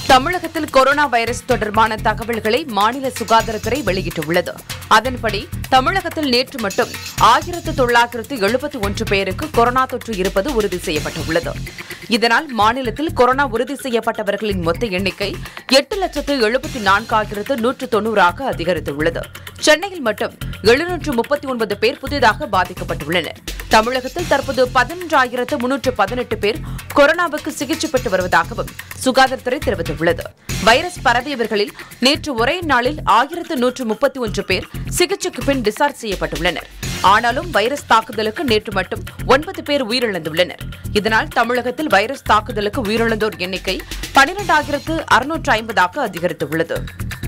தமிழகத்தில் corona virus தொடர்பான தகவல்களை மாநில சுகாதாரத்துறை வெளியிட்டுள்ளது அதன்படி தமிழகத்தில் நேற்று மட்டும் ஆயிரத்து தொள்ளாயிரத்து எழுபத்தி ஒன்று பேருக்கு கொரோனா தொற்று இருப்பது உறுதி செய்யப்பட்டுள்ளது இதனால் மாநிலத்தில் கொரோனா உறுதி செய்யப்பட்டவர்களின் மொத்த எண்ணிக்கை எட்டு லட்சத்து எழுபத்தி நான்காயிரத்து நூற்று தொன்னூறாக அதிகரித்துள்ளது சென்னையில் மட்டும் எழுநூற்று முப்பத்தி ஒன்பது பேர் புதிதாக பாதிக்கப்பட்டுள்ளனர் தமிழகத்தில் தற்போது பதினொன்றாயிரத்து முன்னூற்று பதினெட்டு பேர் கொரோனாவுக்கு சிகிச்சை பெற்று வருவதாகவும் சுகாதாரத்துறை தெரிவித்துள்ளது வைரஸ் பரவியவர்களில் நேற்று ஒரே நாளில் ஆயிரத்து நூற்று முப்பத்தி ஒன்று பேர் சிகிச்சைக்கு பின் டிஸ்சார்ஜ் செய்யப்பட்டுள்ளனர் ஆனாலும் வைரஸ் தாக்குதலுக்கு நேற்று மட்டும் ஒன்பது பேர் உயிரிழந்துள்ளனர் இதனால் தமிழகத்தில் வைரஸ் தாக்குதலுக்கு உயிரிழந்தோர் எண்ணிக்கை பனிரெண்டாயிரத்து அறுநூற்று ஐம்பதாக அதிகரித்துள்ளது